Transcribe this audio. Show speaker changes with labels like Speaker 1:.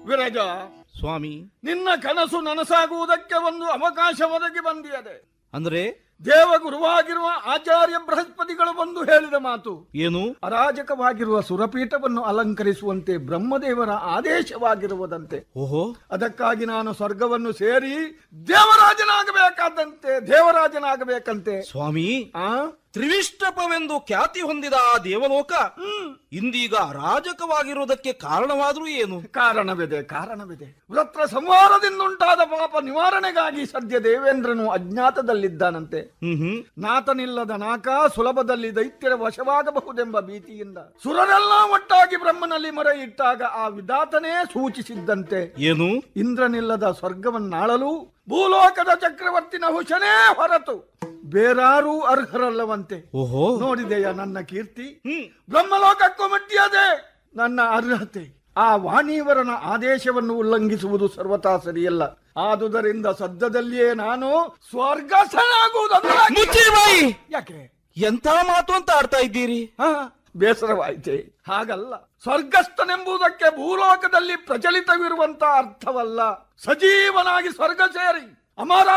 Speaker 1: ವಿರಜ
Speaker 2: ಸ್ವಾಮಿ
Speaker 1: ನಿನ್ನ ಕನಸು ನನಸಾಗುವುದಕ್ಕೆ ಒಂದು ಅವಕಾಶ ಒದಗಿ ಬಂದಿಯದೆ
Speaker 2: ಅಂದ್ರೆ
Speaker 1: ದೇವಗುರುವಾಗಿರುವ ಆಚಾರ್ಯ ಬೃಹಸ್ಪತಿಗಳು ಬಂದು ಹೇಳಿದ ಮಾತು
Speaker 2: ಏನು
Speaker 1: ಅರಾಜಕವಾಗಿರುವ ಸುರಪೀಠವನ್ನು ಅಲಂಕರಿಸುವಂತೆ ಬ್ರಹ್ಮದೇವರ ಆದೇಶವಾಗಿರುವುದಂತೆ
Speaker 2: ಓಹೋ
Speaker 1: ಅದಕ್ಕಾಗಿ ನಾನು ಸ್ವರ್ಗವನ್ನು ಸೇರಿ ದೇವರಾಜನಾಗಬೇಕಾದಂತೆ ದೇವರಾಜನಾಗಬೇಕಂತೆ
Speaker 2: ಸ್ವಾಮಿ
Speaker 1: ಆ
Speaker 2: ತ್ರಿವಿಷ್ಟಪವೆಂದು ಖ್ಯಾತಿ ಹೊಂದಿದ ಆ ದೇವಲೋಕ ಇಂದೀಗ ಅರಾಜಕವಾಗಿರುವುದಕ್ಕೆ ಕಾರಣವಾದ್ರೂ ಏನು
Speaker 1: ಕಾರಣವಿದೆ ಕಾರಣವಿದೆ ವೃತ್ರ ಸಂಹಾರದಿಂದುಂಟಾದ ಪಾಪ ನಿವಾರಣೆಗಾಗಿ ಸದ್ಯ ದೇವೇಂದ್ರನು ಅಜ್ಞಾತದಲ್ಲಿದ್ದಾನಂತೆ
Speaker 2: ಹ್ಮ್ ಹ್ಮ್
Speaker 1: ನಾತನಿಲ್ಲದ ನಾಕ ಸುಲಭದಲ್ಲಿ ದೈತ್ಯರ ವಶವಾಗಬಹುದೆಂಬ ಭೀತಿಯಿಂದ ಸುರರೆಲ್ಲ ಒಟ್ಟಾಗಿ ಬ್ರಹ್ಮನಲ್ಲಿ ಮೊರೆ ಇಟ್ಟಾಗ ಆ ವಿಧಾತನೇ ಸೂಚಿಸಿದ್ದಂತೆ
Speaker 2: ಏನು
Speaker 1: ಇಂದ್ರನಿಲ್ಲದ ಸ್ವರ್ಗವನ್ನಾಳಲು ಭೂಲೋಕದ ಚಕ್ರವರ್ತಿ ನಹುಶನೇ ಹೊರತು ಬೇರಾರೂ ಅರ್ಹರಲ್ಲವಂತೆ
Speaker 2: ಓಹೋ
Speaker 1: ನೋಡಿದೆಯ ನನ್ನ ಕೀರ್ತಿ
Speaker 2: ಹ್ಮ್
Speaker 1: ಬ್ರಹ್ಮಲೋಕಕ್ಕೂ ಮುಟ್ಟಿಯದೆ ನನ್ನ ಅರ್ಹತೆ ಆ ವಾಣಿವರನ ಆದೇಶವನ್ನು ಉಲ್ಲಂಘಿಸುವುದು ಸರ್ವತಾ ಸರಿಯಲ್ಲ ಆದುದರಿಂದ ಸದ್ಯದಲ್ಲಿಯೇ ನಾನು ಸ್ವರ್ಗಸ್ಥನಾಗುವುದಲ್ಲ
Speaker 2: ಮುಚ್ಚಿ ಬಾಯಿ
Speaker 1: ಯಾಕೆ
Speaker 2: ಎಂತ ಮಾತು ಅಂತ ಆಡ್ತಾ ಇದ್ದೀರಿ
Speaker 1: ಹಾ, ಬೇಸರವಾಯಿತೆ ಹಾಗಲ್ಲ ಸ್ವರ್ಗಸ್ಥನೆಂಬುದಕ್ಕೆ ಭೂಲೋಕದಲ್ಲಿ ಪ್ರಚಲಿತವಿರುವಂತ ಅರ್ಥವಲ್ಲ ಸಜೀವನಾಗಿ ಸ್ವರ್ಗ ಸೇರಿ ಅಮರ